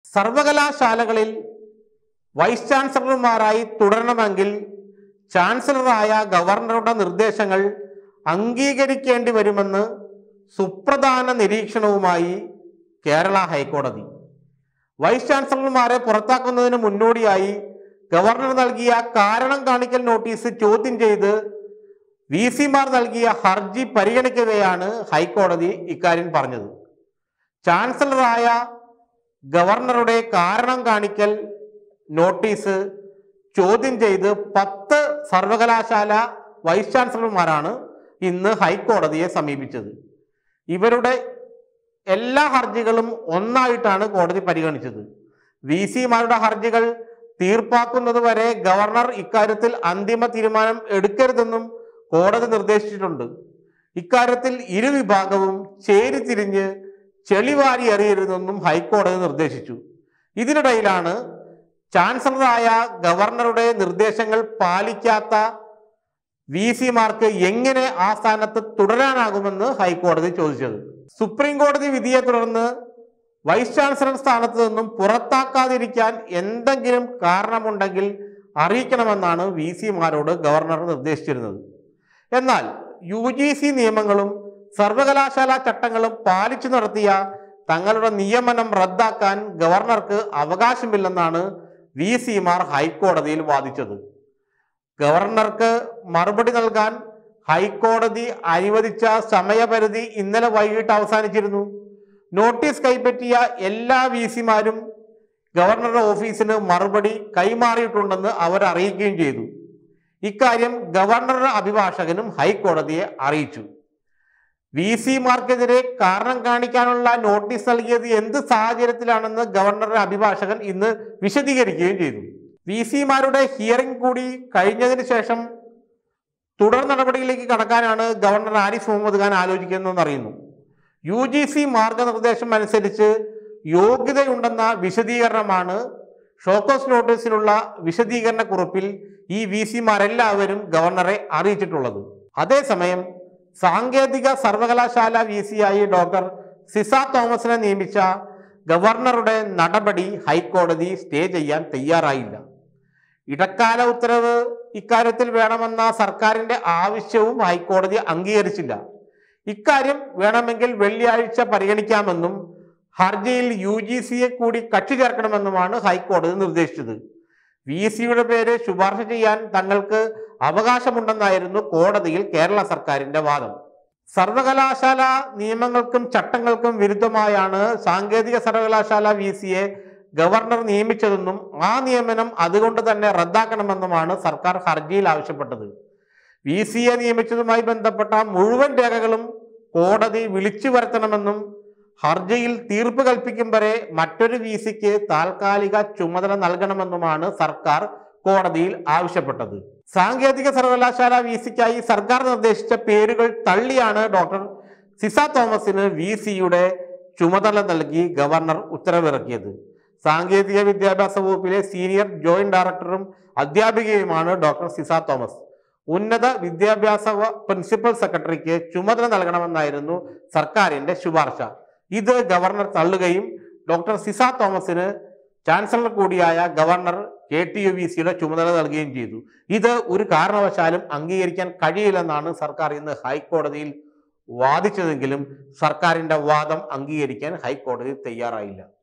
സർവകലാശാലകളിൽ വൈസ് ചാൻസലർമാരായി തുടരണമെങ്കിൽ ചാൻസലറായ ഗവർണറുടെ നിർദ്ദേശങ്ങൾ അംഗീകരിക്കേണ്ടി വരുമെന്ന് സുപ്രധാന നിരീക്ഷണവുമായി കേരള ഹൈക്കോടതി വൈസ് ചാൻസലർമാരെ പുറത്താക്കുന്നതിന് മുന്നോടിയായി ഗവർണർ നൽകിയ കാരണം കാണിക്കൽ നോട്ടീസ് ചോദ്യം ചെയ്ത് വി സിമാർ നൽകിയ ഹർജി പരിഗണിക്കവെയാണ് ഹൈക്കോടതി ഇക്കാര്യം പറഞ്ഞത് ചാൻസലറായ ഗവർണറുടെ കാരണം കാണിക്കൽ നോട്ടീസ് ചോദ്യം ചെയ്ത് പത്ത് സർവകലാശാല വൈസ് ചാൻസലർമാരാണ് ഇന്ന് ഹൈക്കോടതിയെ സമീപിച്ചത് ഇവരുടെ എല്ലാ ഹർജികളും ഒന്നായിട്ടാണ് കോടതി പരിഗണിച്ചത് വി സിമാരുടെ ഹർജികൾ തീർപ്പാക്കുന്നത് വരെ ഗവർണർ ഇക്കാര്യത്തിൽ അന്തിമ തീരുമാനം എടുക്കരുതെന്നും കോടതി നിർദ്ദേശിച്ചിട്ടുണ്ട് ഇക്കാര്യത്തിൽ ഇരുവിഭാഗവും ചേരിതിരിഞ്ഞ് ചെളിവാരി എറിയരുതെന്നും ഹൈക്കോടതി നിർദ്ദേശിച്ചു ഇതിനിടയിലാണ് ചാൻസലറായ ഗവർണറുടെ നിർദ്ദേശങ്ങൾ പാലിക്കാത്ത വി സിമാർക്ക് എങ്ങനെ ആ സ്ഥാനത്ത് തുടരാനാകുമെന്ന് ഹൈക്കോടതി ചോദിച്ചത് സുപ്രീം കോടതി വിധിയെ തുടർന്ന് വൈസ് ചാൻസലർ സ്ഥാനത്ത് നിന്നും പുറത്താക്കാതിരിക്കാൻ എന്തെങ്കിലും കാരണമുണ്ടെങ്കിൽ അറിയിക്കണമെന്നാണ് വി സിമാരോട് ഗവർണർ നിർദ്ദേശിച്ചിരുന്നത് എന്നാൽ യു ജി സി നിയമങ്ങളും സർവകലാശാല ചട്ടങ്ങളും പാലിച്ചു നടത്തിയ തങ്ങളുടെ നിയമനം റദ്ദാക്കാൻ ഗവർണർക്ക് അവകാശമില്ലെന്നാണ് വി സിമാർ ഹൈക്കോടതിയിൽ വാദിച്ചത് ഗവർണർക്ക് മറുപടി നൽകാൻ ഹൈക്കോടതി അനുവദിച്ച സമയപരിധി ഇന്നലെ വൈകിട്ട് അവസാനിച്ചിരുന്നു നോട്ടീസ് കൈപ്പറ്റിയ എല്ലാ വി സിമാരും ഗവർണറുടെ ഓഫീസിന് മറുപടി കൈമാറിയിട്ടുണ്ടെന്ന് അവർ അറിയിക്കുകയും ചെയ്തു ഇക്കാര്യം ഗവർണറുടെ അഭിഭാഷകനും ഹൈക്കോടതിയെ അറിയിച്ചു വി സിമാർക്കെതിരെ കാരണം കാണിക്കാനുള്ള നോട്ടീസ് നൽകിയത് എന്ത് സാഹചര്യത്തിലാണെന്ന് ഗവർണറുടെ അഭിഭാഷകൻ ഇന്ന് വിശദീകരിക്കുകയും ചെയ്തു വി സിമാരുടെ ഹിയറിംഗ് കൂടി കഴിഞ്ഞതിന് ശേഷം തുടർ നടപടിയിലേക്ക് കടക്കാനാണ് ഗവർണർ ആരിഫ് മുഹമ്മദ് ഖാൻ ആലോചിക്കുന്നതെന്ന് അറിയുന്നു യു ജി സി മാർഗനിർദ്ദേശം അനുസരിച്ച് യോഗ്യതയുണ്ടെന്ന വിശദീകരണമാണ് ഷോക്കോസ് നോട്ടീസിലുള്ള വിശദീകരണ കുറിപ്പിൽ ഈ വി സിമാരെല്ലാവരും ഗവർണറെ അറിയിച്ചിട്ടുള്ളത് അതേസമയം സാങ്കേതിക സർവകലാശാല വി സിയായി ഡോക്ടർ സിസ തോമസിനെ നിയമിച്ച ഗവർണറുടെ നടപടി ഹൈക്കോടതി സ്റ്റേ ചെയ്യാൻ തയ്യാറായില്ല ഇടക്കാല ഉത്തരവ് ഇക്കാര്യത്തിൽ വേണമെന്ന സർക്കാരിന്റെ ആവശ്യവും ഹൈക്കോടതി അംഗീകരിച്ചില്ല ഇക്കാര്യം വേണമെങ്കിൽ വെള്ളിയാഴ്ച പരിഗണിക്കാമെന്നും ഹർജിയിൽ യു ജി സിയെ കൂടി കക്ഷി ചേർക്കണമെന്നുമാണ് ഹൈക്കോടതി നിർദ്ദേശിച്ചത് വി സിയുടെ പേര് ശുപാർശ ചെയ്യാൻ തങ്ങൾക്ക് അവകാശമുണ്ടെന്നായിരുന്നു കോടതിയിൽ കേരള സർക്കാരിന്റെ വാദം സർവകലാശാല നിയമങ്ങൾക്കും ചട്ടങ്ങൾക്കും വിരുദ്ധമായാണ് സാങ്കേതിക സർവകലാശാല വി സിയെ ഗവർണർ നിയമിച്ചതെന്നും ആ നിയമനം അതുകൊണ്ട് തന്നെ റദ്ദാക്കണമെന്നുമാണ് സർക്കാർ ഹർജിയിൽ ആവശ്യപ്പെട്ടത് വി സിയെ നിയമിച്ചതുമായി ബന്ധപ്പെട്ട മുഴുവൻ രേഖകളും കോടതി വിളിച്ചു വരുത്തണമെന്നും ഹർജിയിൽ തീർപ്പ് കൽപ്പിക്കും വരെ മറ്റൊരു വി സിക്ക് താൽക്കാലിക ചുമതല നൽകണമെന്നുമാണ് സർക്കാർ കോടതിയിൽ ആവശ്യപ്പെട്ടത് സാങ്കേതിക സർവകലാശാല വി സിക്കായി സർക്കാർ നിർദ്ദേശിച്ച പേരുകൾ തള്ളിയാണ് ഡോക്ടർ സിസ തോമസിന് വി സിയുടെ ചുമതല നൽകി ഗവർണർ ഉത്തരവിറക്കിയത് സാങ്കേതിക വിദ്യാഭ്യാസ വകുപ്പിലെ സീനിയർ ജോയിന്റ് ഡയറക്ടറും അധ്യാപികയുമാണ് ഡോക്ടർ സിസ തോമസ് ഉന്നത വിദ്യാഭ്യാസ വ- പ്രിൻസിപ്പൽ സെക്രട്ടറിക്ക് ചുമതല നൽകണമെന്നായിരുന്നു സർക്കാരിന്റെ ശുപാർശ ഇത് ഗവർണർ തള്ളുകയും ഡോക്ടർ സിസ തോമസിന് ചാൻസലർ കൂടിയായ governor K T U V സിയുടെ ചുമതല നൽകുകയും ചെയ്തു ഇത് ഒരു കാരണവശാലും അംഗീകരിക്കാൻ കഴിയില്ലെന്നാണ് സർക്കാർ ഇന്ന് ഹൈക്കോടതിയിൽ വാദിച്ചതെങ്കിലും സർക്കാരിന്റെ വാദം അംഗീകരിക്കാൻ ഹൈക്കോടതി തയ്യാറായില്ല